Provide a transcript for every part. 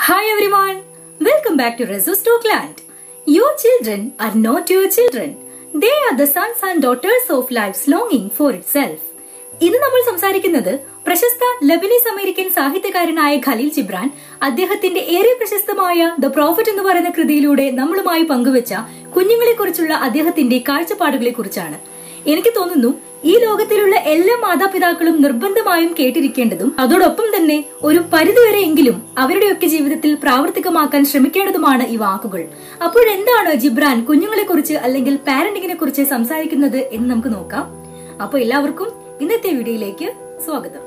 Hi everyone, welcome back to Resus Talkland. Your children are not your children. They are the sons and daughters of life's longing for itself. ഇന്ന് നമ്മൾ സംസാരിക്കുന്നത് പ്രശസ്ത Lebanese American സാഹിത്യകാരനായ Khalil Gibran അദ്ദേഹത്തിന്റെ ഏറെ പ്രശസ്തമായ the profit എന്ന് പറയുന്ന കൃതിയിലൂടെ നമ്മളുമായി പങ്കുവച്ച കുഞ്ഞുങ്ങളെ കുറിച്ചുള്ള അദ്ദേഹത്തിന്റെ കാഴ്ചപ്പാടുകളെ കുറിച്ചാണ് എനിക്ക് തോന്നുന്നു ഈ ലോകത്തിലുള്ള എല്ലാ മാതാപിതാക്കളും നിർബന്ധമായും കേട്ടിരിക്കേണ്ടതും അതോടൊപ്പം തന്നെ ഒരു പരിധിവരെയെങ്കിലും അവരുടെയൊക്കെ ജീവിതത്തിൽ പ്രാവർത്തികമാക്കാൻ ശ്രമിക്കേണ്ടതുമാണ് ഈ വാക്കുകൾ അപ്പോഴെന്താണ് ജിബ്രാൻ കുഞ്ഞുങ്ങളെ കുറിച്ച് അല്ലെങ്കിൽ പാരന്റിങ്ങിനെ കുറിച്ച് സംസാരിക്കുന്നത് എന്ന് നമുക്ക് നോക്കാം അപ്പൊ എല്ലാവർക്കും ഇന്നത്തെ വീഡിയോയിലേക്ക് സ്വാഗതം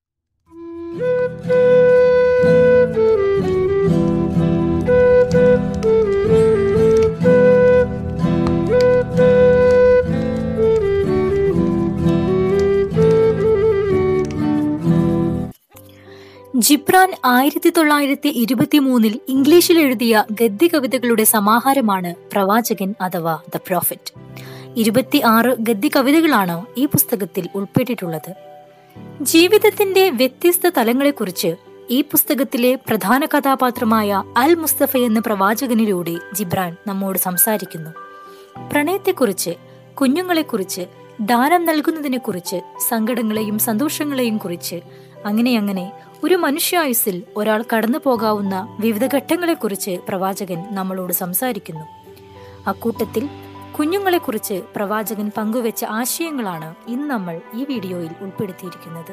ജിബ്രാൻ ആയിരത്തി തൊള്ളായിരത്തി ഇരുപത്തിമൂന്നിൽ ഇംഗ്ലീഷിൽ എഴുതിയ ഗദ്യ കവിതകളുടെ സമാഹാരമാണ് പ്രവാചകൻ അഥവാ ദ പ്രോഫിറ്റ് ഇരുപത്തി ആറ് ഗദ്യ കവിതകളാണ് ഈ പുസ്തകത്തിൽ ഉൾപ്പെട്ടിട്ടുള്ളത് ജീവിതത്തിന്റെ വ്യത്യസ്ത തലങ്ങളെക്കുറിച്ച് ഈ പുസ്തകത്തിലെ പ്രധാന കഥാപാത്രമായ അൽ മുസ്തഫ എന്ന പ്രവാചകനിലൂടെ ജിബ്രാൻ നമ്മോട് സംസാരിക്കുന്നു പ്രണയത്തെക്കുറിച്ച് കുഞ്ഞുങ്ങളെക്കുറിച്ച് ദാനം നൽകുന്നതിനെക്കുറിച്ച് സങ്കടങ്ങളെയും സന്തോഷങ്ങളെയും കുറിച്ച് അങ്ങനെ അങ്ങനെ ഒരു മനുഷ്യായുസിൽ ഒരാൾ കടന്നു പോകാവുന്ന വിവിധ ഘട്ടങ്ങളെക്കുറിച്ച് പ്രവാചകൻ നമ്മളോട് സംസാരിക്കുന്നു അക്കൂട്ടത്തിൽ കുഞ്ഞുങ്ങളെക്കുറിച്ച് പ്രവാചകൻ പങ്കുവെച്ച ആശയങ്ങളാണ് ഇന്ന് നമ്മൾ ഈ വീഡിയോയിൽ ഉൾപ്പെടുത്തിയിരിക്കുന്നത്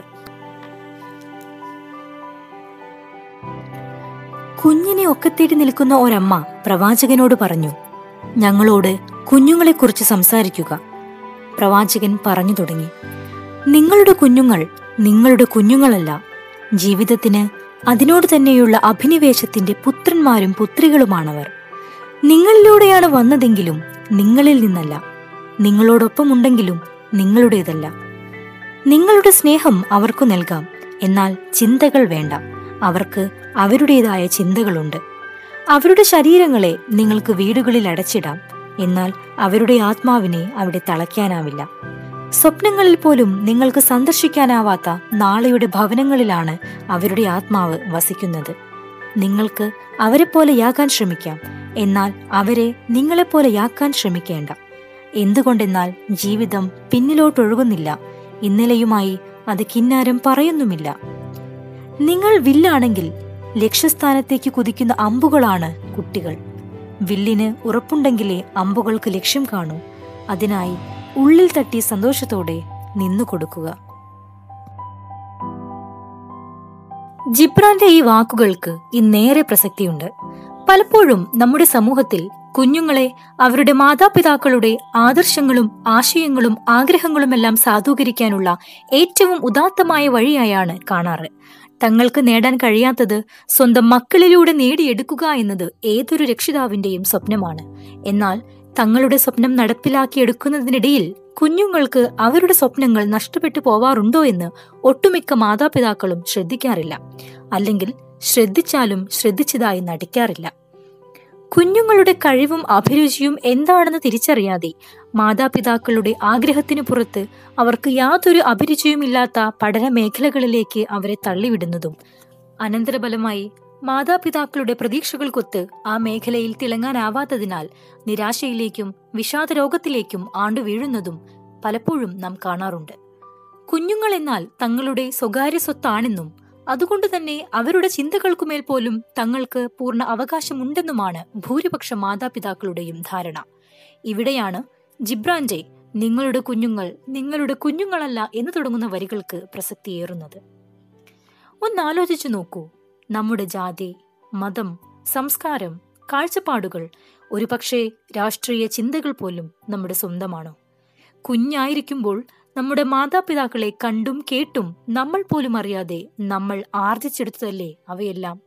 കുഞ്ഞിനെ ഒക്കത്തേടി നിൽക്കുന്ന ഒരമ്മ പ്രവാചകനോട് പറഞ്ഞു ഞങ്ങളോട് കുഞ്ഞുങ്ങളെക്കുറിച്ച് സംസാരിക്കുക പ്രവാചകൻ പറഞ്ഞു തുടങ്ങി നിങ്ങളുടെ കുഞ്ഞുങ്ങൾ നിങ്ങളുടെ കുഞ്ഞുങ്ങളല്ല ജീവിതത്തിന് അതിനോട് തന്നെയുള്ള അഭിനിവേശത്തിന്റെ പുത്രന്മാരും പുത്രികളുമാണവർ നിങ്ങളിലൂടെയാണ് വന്നതെങ്കിലും നിങ്ങളിൽ നിന്നല്ല നിങ്ങളോടൊപ്പമുണ്ടെങ്കിലും നിങ്ങളുടേതല്ല നിങ്ങളുടെ സ്നേഹം അവർക്കു നൽകാം എന്നാൽ ചിന്തകൾ വേണ്ട അവർക്ക് അവരുടേതായ ചിന്തകളുണ്ട് അവരുടെ ശരീരങ്ങളെ നിങ്ങൾക്ക് വീടുകളിൽ അടച്ചിടാം എന്നാൽ അവരുടെ ആത്മാവിനെ അവിടെ തളയ്ക്കാനാവില്ല സ്വപ്നങ്ങളിൽ പോലും നിങ്ങൾക്ക് സന്ദർശിക്കാനാവാത്ത നാളെയുടെ ഭവനങ്ങളിലാണ് അവരുടെ ആത്മാവ് വസിക്കുന്നത് നിങ്ങൾക്ക് അവരെപ്പോലെയാകാൻ ശ്രമിക്കാം എന്നാൽ അവരെ നിങ്ങളെപ്പോലെയാക്കാൻ ശ്രമിക്കേണ്ട എന്തുകൊണ്ടെന്നാൽ ജീവിതം പിന്നിലോട്ടൊഴുകുന്നില്ല ഇന്നലെയുമായി അത് കിന്നാരം പറയുന്നുമില്ല നിങ്ങൾ വില്ലാണെങ്കിൽ ലക്ഷ്യസ്ഥാനത്തേക്ക് കുതിക്കുന്ന അമ്പുകളാണ് കുട്ടികൾ വില്ലിന് ഉറപ്പുണ്ടെങ്കിലേ അമ്പുകൾക്ക് ലക്ഷ്യം കാണൂ അതിനായി ഉള്ളിൽ തട്ടി സന്തോഷത്തോടെ നിന്നു കൊടുക്കുക ജിബ്രാന്റെ ഈ വാക്കുകൾക്ക് ഇന്നേറെ പ്രസക്തിയുണ്ട് പലപ്പോഴും നമ്മുടെ സമൂഹത്തിൽ കുഞ്ഞുങ്ങളെ അവരുടെ മാതാപിതാക്കളുടെ ആദർശങ്ങളും ആശയങ്ങളും ആഗ്രഹങ്ങളുമെല്ലാം സാധൂകരിക്കാനുള്ള ഏറ്റവും ഉദാത്തമായ വഴിയായാണ് കാണാറ് തങ്ങൾക്ക് നേടാൻ കഴിയാത്തത് സ്വന്തം മക്കളിലൂടെ നേടിയെടുക്കുക എന്നത് ഏതൊരു രക്ഷിതാവിന്റെയും സ്വപ്നമാണ് എന്നാൽ തങ്ങളുടെ സ്വപ്നം നടപ്പിലാക്കിയെടുക്കുന്നതിനിടയിൽ കുഞ്ഞുങ്ങൾക്ക് അവരുടെ സ്വപ്നങ്ങൾ നഷ്ടപ്പെട്ടു പോവാറുണ്ടോ എന്ന് ഒട്ടുമിക്ക മാതാപിതാക്കളും ശ്രദ്ധിക്കാറില്ല അല്ലെങ്കിൽ ശ്രദ്ധിച്ചാലും ശ്രദ്ധിച്ചതായി നടിക്കാറില്ല കുഞ്ഞുങ്ങളുടെ കഴിവും അഭിരുചിയും എന്താണെന്ന് തിരിച്ചറിയാതെ മാതാപിതാക്കളുടെ ആഗ്രഹത്തിനു പുറത്ത് അവർക്ക് യാതൊരു അഭിരുചിയുമില്ലാത്ത പഠന മേഖലകളിലേക്ക് അവരെ തള്ളിവിടുന്നതും അനന്തരഫലമായി മാതാപിതാക്കളുടെ പ്രതീക്ഷകൾക്കൊത്ത് ആ മേഖലയിൽ തിളങ്ങാനാവാത്തതിനാൽ നിരാശയിലേക്കും വിഷാദരോഗത്തിലേക്കും ആണ്ടുവീഴുന്നതും പലപ്പോഴും നാം കാണാറുണ്ട് കുഞ്ഞുങ്ങൾ എന്നാൽ തങ്ങളുടെ സ്വകാര്യ സ്വത്താണെന്നും അതുകൊണ്ട് തന്നെ അവരുടെ ചിന്തകൾക്കുമേൽ പോലും തങ്ങൾക്ക് പൂർണ്ണ അവകാശമുണ്ടെന്നുമാണ് ഭൂരിപക്ഷ മാതാപിതാക്കളുടെയും ധാരണ ഇവിടെയാണ് ജിബ്രാന്റെ നിങ്ങളുടെ കുഞ്ഞുങ്ങൾ നിങ്ങളുടെ കുഞ്ഞുങ്ങളല്ല എന്ന് തുടങ്ങുന്ന വരികൾക്ക് പ്രസക്തിയേറുന്നത് ഒന്നാലോചിച്ചു നോക്കൂ നമ്മുടെ ജാതി മതം സംസ്കാരം കാഴ്ചപ്പാടുകൾ ഒരുപക്ഷെ രാഷ്ട്രീയ ചിന്തകൾ പോലും നമ്മുടെ സ്വന്തമാണോ കുഞ്ഞായിരിക്കുമ്പോൾ നമ്മുടെ മാതാപിതാക്കളെ കണ്ടും കേട്ടും നമ്മൾ പോലും അറിയാതെ നമ്മൾ ആർജിച്ചെടുത്തതല്ലേ അവയെല്ലാം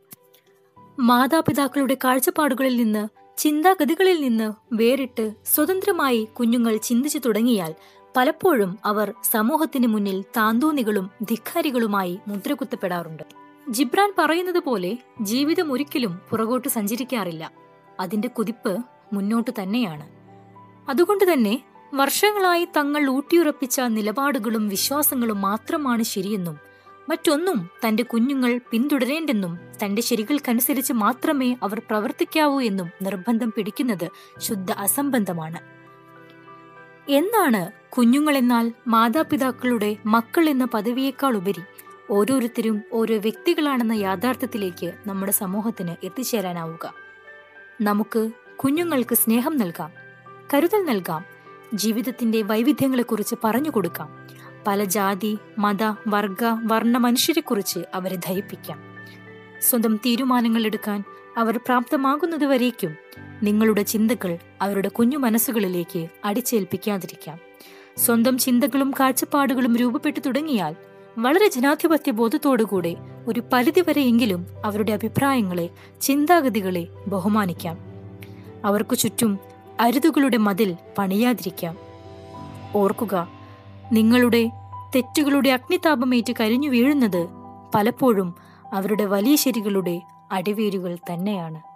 മാതാപിതാക്കളുടെ കാഴ്ചപ്പാടുകളിൽ നിന്ന് ചിന്താഗതികളിൽ നിന്ന് വേറിട്ട് സ്വതന്ത്രമായി കുഞ്ഞുങ്ങൾ ചിന്തിച്ചു തുടങ്ങിയാൽ പലപ്പോഴും അവർ സമൂഹത്തിന് മുന്നിൽ താന്തോന്നികളും ധിക്കാരികളുമായി മുദ്രകുത്തപ്പെടാറുണ്ട് ജിബ്രാൻ പറയുന്നത് പോലെ ജീവിതം ഒരിക്കലും പുറകോട്ട് സഞ്ചരിക്കാറില്ല അതിന്റെ കുതിപ്പ് മുന്നോട്ട് തന്നെയാണ് അതുകൊണ്ട് തന്നെ വർഷങ്ങളായി തങ്ങൾ ഊട്ടിയുറപ്പിച്ച നിലപാടുകളും വിശ്വാസങ്ങളും മാത്രമാണ് ശരിയെന്നും മറ്റൊന്നും തന്റെ കുഞ്ഞുങ്ങൾ പിന്തുടരേണ്ടെന്നും തന്റെ ശരികൾക്കനുസരിച്ച് മാത്രമേ അവർ പ്രവർത്തിക്കാവൂ എന്നും നിർബന്ധം പിടിക്കുന്നത് ശുദ്ധ അസംബന്ധമാണ് എന്നാണ് കുഞ്ഞുങ്ങളെന്നാൽ മാതാപിതാക്കളുടെ മക്കൾ എന്ന പദവിയേക്കാൾ ഉപരി ഓരോരുത്തരും ഓരോ വ്യക്തികളാണെന്ന യാഥാർത്ഥ്യത്തിലേക്ക് നമ്മുടെ സമൂഹത്തിന് എത്തിച്ചേരാനാവുക നമുക്ക് കുഞ്ഞുങ്ങൾക്ക് സ്നേഹം നൽകാം കരുതൽ നൽകാം ജീവിതത്തിന്റെ വൈവിധ്യങ്ങളെക്കുറിച്ച് പറഞ്ഞു കൊടുക്കാം പല ജാതി മത വർഗ വർണ്ണ മനുഷ്യരെക്കുറിച്ച് അവരെ ധരിപ്പിക്കാം സ്വന്തം തീരുമാനങ്ങൾ എടുക്കാൻ അവർ പ്രാപ്തമാകുന്നതുവരേക്കും നിങ്ങളുടെ ചിന്തകൾ അവരുടെ കുഞ്ഞു മനസ്സുകളിലേക്ക് അടിച്ചേൽപ്പിക്കാതിരിക്കാം സ്വന്തം ചിന്തകളും കാഴ്ചപ്പാടുകളും രൂപപ്പെട്ടു തുടങ്ങിയാൽ വളരെ ജനാധിപത്യ ബോധത്തോടുകൂടെ ഒരു പരിധിവരെയെങ്കിലും അവരുടെ അഭിപ്രായങ്ങളെ ചിന്താഗതികളെ ബഹുമാനിക്കാം അവർക്കു ചുറ്റും അരുതുകളുടെ മതിൽ പണിയാതിരിക്കാം ഓർക്കുക നിങ്ങളുടെ തെറ്റുകളുടെ അഗ്നിതാപമേറ്റ് കരിഞ്ഞു വീഴുന്നത് പലപ്പോഴും അവരുടെ വലിയ ശരികളുടെ അടിവേരുകൾ തന്നെയാണ്